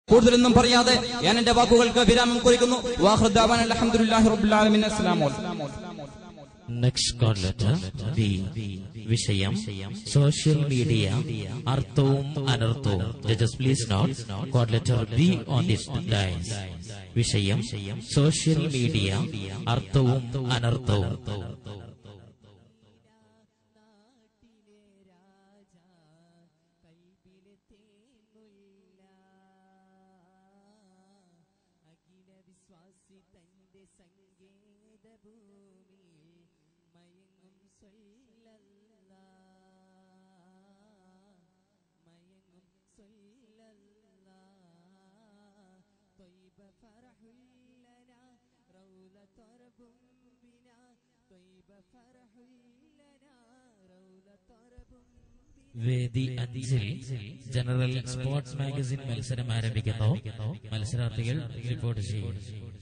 കൂടുതലൊന്നും പറയാതെ ഞാൻ എന്റെ വാക്കുകൾക്ക് വിരാമം കുറിക്കുന്നു വാഹൃദാവാൻ അലഹമുല്ലാഹി റബ്ബുലാലമിൻ അസ്സലാമു നെക്സ്റ്റ് കോൾ ലെറ്റർ ബി വിഷയം സോഷ്യൽ മീഡിയ അർത്ഥവും അനർത്ഥവും judges please note code letter B on this lines വിഷയം സോഷ്യൽ മീഡിയ അർത്ഥവും അനർത്ഥവും വേദി അഞ്ചിൽ ജനറൽ സ്പോർട്സ് മാഗസിൻ മത്സരം ആരംഭിക്കുന്നു മത്സരാർത്ഥികൾ റിപ്പോർട്ട് ചെയ്യും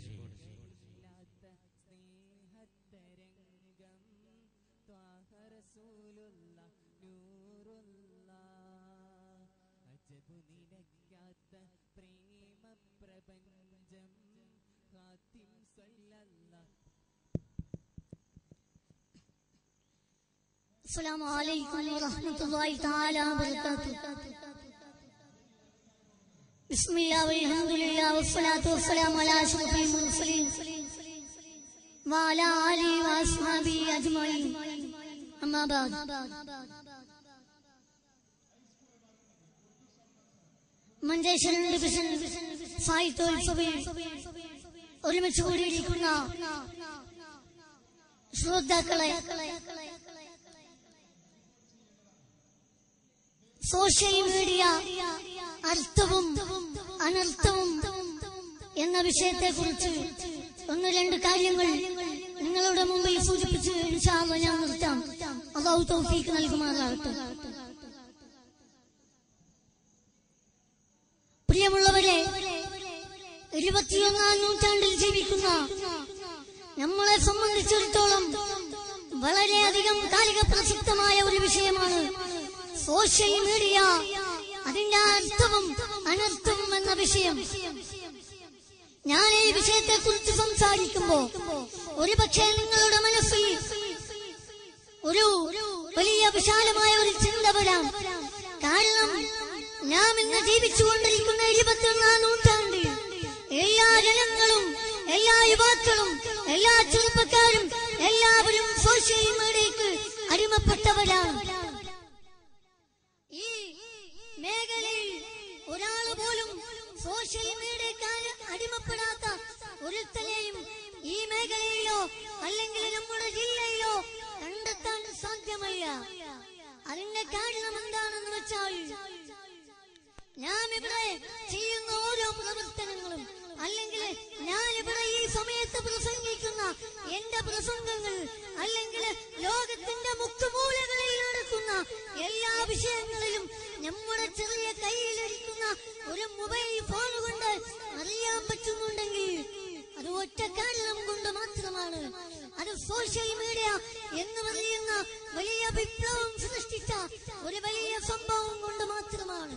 السلام عليكم ورحمة الله تعالى وبركاته بسم الله والحمد لله والصلاة والسلام على أشرف المرسلين وعلى آله وأصحابه أجمعين أما بعد മഞ്ചേശ്വരം ഡിവിഷൻ സാഹിത്യോത്സവിൽ ഒരുമിച്ച് കൂടിയിരിക്കുന്ന ശ്രോതാക്കളെ സോഷ്യൽ മീഡിയ അർത്ഥവും അനർത്ഥവും എന്ന വിഷയത്തെ കുറിച്ച് ഒന്ന് രണ്ട് കാര്യങ്ങൾ നിങ്ങളുടെ മുമ്പിൽ സൂചിപ്പിച്ച് ഇൻഷാല്ല ഞാൻ നിർത്താം അള്ളാഹു തൗഫീക്ക് നൽകുമാറാകട്ടെ പ്രിയമുള്ളവരെ ഇരുപത്തിയൊന്നാം നൂറ്റാണ്ടിൽ ജീവിക്കുന്ന നമ്മളെ സംബന്ധിച്ചിടത്തോളം വളരെയധികം കാലിക പ്രസക്തമായ ഒരു വിഷയമാണ് സോഷ്യൽ മീഡിയ അതിന്റെ അർത്ഥവും അനർത്ഥവും എന്ന വിഷയം ഞാൻ ഈ വിഷയത്തെ കുറിച്ച് സംസാരിക്കുമ്പോ ഒരുപക്ഷെ നിങ്ങളുടെ മനസ്സിൽ ഒരു വലിയ വിശാലമായ ഒരു ചിന്ത വരാം കാരണം നാം ഇന്ന് ജീവിച്ചുകൊണ്ടിരിക്കുന്ന ഇരുപത്തിയൊന്നാം നൂറ്റാണ്ട് എല്ലാ ജനങ്ങളും എല്ലാ യുവാക്കളും എല്ലാ ചെറുപ്പക്കാരും എല്ലാവരും സോഷ്യൽ മീഡിയക്ക് അടിമപ്പെട്ടവരാണ് ഈ മേഖലയിൽ ഒരാൾ പോലും സോഷ്യൽ മീഡിയക്കാർ അടിമപ്പെടാത്ത ഒരുത്തനെയും ഈ മേഖലയിലോ അല്ലെങ്കിൽ നമ്മുടെ ജില്ലയിലോ കണ്ടെത്താൻ സാധ്യമല്ല അതിന്റെ കാരണം എന്താണെന്ന് വെച്ചാൽ ഞാൻ ഇവിടെ ചെയ്യുന്ന ഓരോ പ്രവർത്തനങ്ങളും അല്ലെങ്കിൽ ഞാൻ ഇവിടെ ഈ സമയത്ത് പ്രസംഗിക്കുന്ന എന്റെ പ്രസംഗങ്ങൾ അല്ലെങ്കിൽ ലോകത്തിന്റെ മുക്കുമൂലകളിൽ നടക്കുന്ന എല്ലാ വിഷയങ്ങളിലും നമ്മുടെ ചെറിയ കയ്യിലിരിക്കുന്ന ഒരു മൊബൈൽ ഫോൺ കൊണ്ട് അറിയാൻ പറ്റുന്നുണ്ടെങ്കിൽ അത് ഒറ്റ കാരണം കൊണ്ട് മാത്രമാണ് അത് സോഷ്യൽ മീഡിയ എന്ന് പറയുന്ന വലിയ വിപ്ലവം സൃഷ്ടിച്ച ഒരു വലിയ സംഭവം കൊണ്ട് മാത്രമാണ്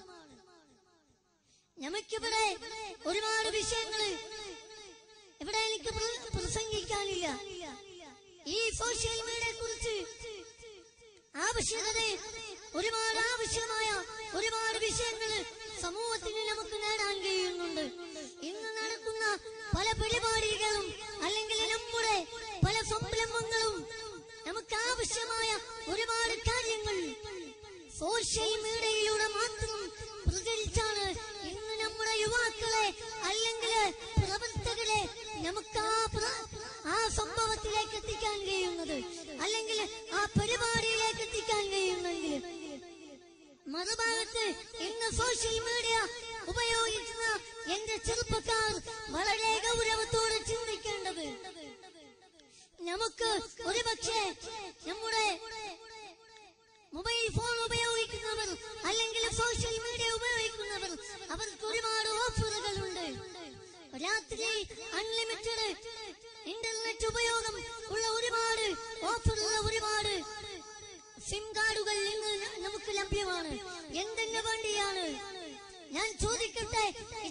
നമുക്കിവിടെ ഒരുപാട് വിഷയങ്ങള് ഇവിടെ എനിക്ക് പ്ര- പ്രസംഗിക്കാനില്ല ഈ സോഷ്യൽ മീഡിയയെ കുറിച്ച് ആവശ്യകത ഒരുപാട് ആവശ്യമായ ഒരുപാട് വിഷയങ്ങൾ സമൂഹത്തിന് നമുക്ക് നേടാൻ കഴിയുന്നുണ്ട് ഇന്ന് നടക്കുന്ന പല പരിപാടികളും അല്ലെങ്കിൽ നമ്മുടെ പല സംരംഭങ്ങളും നമുക്ക് ആവശ്യമായ ഒരുപാട് കാര്യങ്ങൾ സോഷ്യൽ മീഡിയയിലൂടെ മാത്രം പ്രചരിച്ചാണ് ഇന്ന് നമ്മുടെ യുവാക്കളെ അല്ലെങ്കിൽ പ്രവർത്തകരെ നമുക്ക് ആ പ്ര- ആ സംഭവത്തിലേക്ക് എത്തിക്കാൻ കഴിയുന്നത് അല്ലെങ്കിൽ ആ പരിപാടിയിലേക്ക് എത്തിക്കാൻ കഴിയുന്നെങ്കിൽ മറുഭാഗത്ത് ഇന്ന് സോഷ്യൽ മീഡിയ ഉപയോഗിക്കുന്ന എന്റെ ചെറുപ്പക്കാർ വളരെ ഗൗരവത്തോടെ ചിന്തിക്കേണ്ടത് നമുക്ക് ഒരുപക്ഷെ നമ്മുടെ മൊബൈൽ ഫോൺ ഉപയോഗിക്കുന്നവർ അല്ലെങ്കിൽ സോഷ്യൽ മീഡിയ ഉപയോഗിക്കുന്നവർ അവർക്ക് ഒരുപാട് ഓഫറുകളുണ്ട് രാത്രി അൺലിമിറ്റഡ് ഇന്റർനെറ്റ് ഉപയോഗം ഉള്ള ഒരുപാട് ഓഫറുള്ള ഒരുപാട് സിം കാർഡുകൾ ഇന്ന് നമുക്ക് ലഭ്യമാണ് എന്തിനു വേണ്ടിയാണ് ഞാൻ ചോദിക്കട്ടെ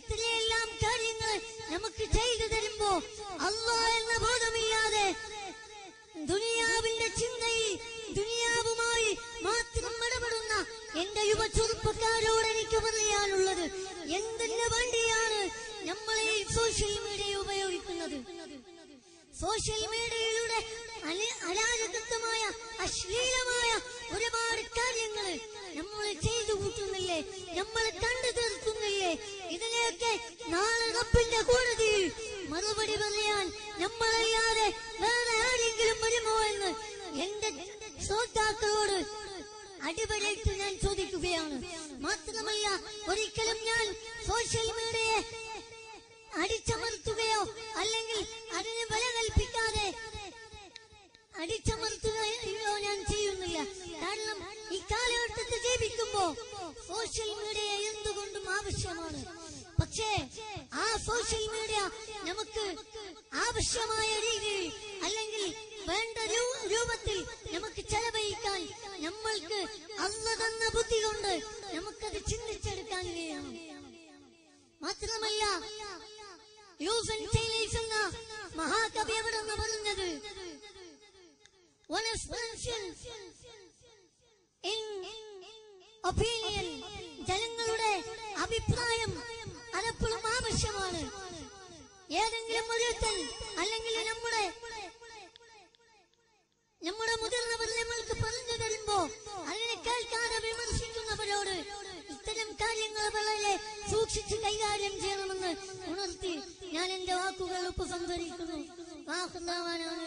സോഷ്യൽ മീഡിയയിലൂടെ അല- അരാജകത്വമായ അശ്ലീലമായ ഒരുപാട് കാര്യങ്ങൾ നമ്മൾ ചെയ്തു കൂട്ടുന്നില്ലേ നമ്മൾ കണ്ടു തീർക്കുന്നില്ലേ ഇതിനെയൊക്കെ നാളെ റബ്ബിന്റെ കോടതിയിൽ മറുപടി പറയാൻ നമ്മളല്ലാതെ വേറെ ആരെങ്കിലും വരുമോ എന്ന് എന്റെ ശ്രോതാക്കളോട് അടിപൊളിയായിട്ട് ഞാൻ ചോദിക്കുകയാണ് മാത്രമല്ല ഒരിക്കലും ഞാൻ സോഷ്യൽ മീഡിയയെ അടിച്ചമർത്തുകയോ അല്ലെങ്കിൽ അതിന് വില കൽപ്പിക്കാതെ അടിച്ചമർത്തുകയോ ഞാൻ ചെയ്യുന്നില്ല കാരണം ഈ കാലഘട്ടത്തിൽ ജീവിക്കുമ്പോ സോഷ്യൽ മീഡിയ എന്തുകൊണ്ടും ആവശ്യമാണ് പക്ഷേ ആ സോഷ്യൽ മീഡിയ നമുക്ക് ആവശ്യമായ രീതിയിൽ അല്ലെങ്കിൽ വേണ്ട രൂ- രൂപത്തിൽ നമുക്ക് ചെലവഴിക്കാൻ നമ്മൾക്ക് അല്ല തന്ന ബുദ്ധി കൊണ്ട് നമുക്കത് ചിന്തിച്ചെടുക്കാൻ കഴിയണം മാത്രമല്ല യൂസൻ ചൈനീസ് എന്ന മഹാകവി അവിടെ നിന്ന് പറഞ്ഞത് One expansion in opinion ജനങ്ങളുടെ അഭിപ്രായം അതെപ്പോഴും ആവശ്യമാണ് ഏതെങ്കിലും ഒരുത്തൻ അല്ലെങ്കിൽ നമ്മുടെ നമ്മുടെ മുതിർന്നവർ നമ്മൾക്ക് പറഞ്ഞു തരുമ്പോ അതിനെ കേൾക്കാതെ വിമർശിക്കുന്നവരോട് ഇത്തരം കാര്യങ്ങൾ വളരെ സൂക്ഷിച്ച് കൈകാര്യം ചെയ്യണമെന്ന് ഉണർത്തി ഞാൻ എന്റെ വാക്കുകൾ ഉപസംഹരിക്കുന്നു വാഹുദാവാനാണ്